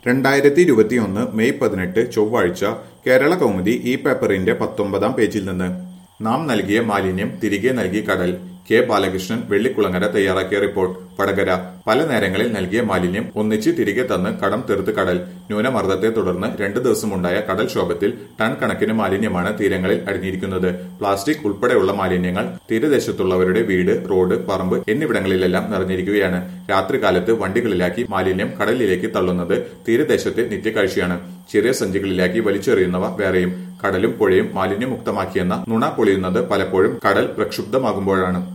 രണ്ടായിരത്തി ഇരുപത്തിയൊന്ന് മെയ് പതിനെട്ട് ചൊവ്വാഴ്ച കേരള കൗമുദി ഈ പേപ്പറിന്റെ പത്തൊമ്പതാം പേജിൽ നിന്ന് നാം നൽകിയ മാലിന്യം തിരികെ നൽകി കടൽ കെ ബാലകൃഷ്ണൻ വെള്ളിക്കുളങ്ങര തയ്യാറാക്കിയ റിപ്പോർട്ട് വടകര പല നേരങ്ങളിൽ നൽകിയ മാലിന്യം ഒന്നിച്ച് തിരികെ തന്ന് കടം തീർത്ത് കടൽ ന്യൂനമർദ്ദത്തെ തുടർന്ന് രണ്ടു ദിവസമുണ്ടായ കടൽക്ഷോഭത്തിൽ ടൺ കണക്കിന് മാലിന്യമാണ് തീരങ്ങളിൽ അടിഞ്ഞിരിക്കുന്നത് പ്ലാസ്റ്റിക് ഉൾപ്പെടെയുള്ള മാലിന്യങ്ങൾ തീരദേശത്തുള്ളവരുടെ വീട് റോഡ് പറമ്പ് എന്നിവിടങ്ങളിലെല്ലാം നിറഞ്ഞിരിക്കുകയാണ് രാത്രികാലത്ത് വണ്ടികളിലാക്കി മാലിന്യം കടലിലേക്ക് തള്ളുന്നത് തീരദേശത്തെ നിത്യകാഴ്ചയാണ് ചെറിയ സഞ്ചികളിലാക്കി വലിച്ചെറിയുന്നവ വേറെയും കടലും പുഴയും മാലിന്യമുക്തമാക്കിയെന്ന നുണ പൊളിയുന്നത് പലപ്പോഴും കടൽ പ്രക്ഷുബ്ധമാകുമ്പോഴാണ്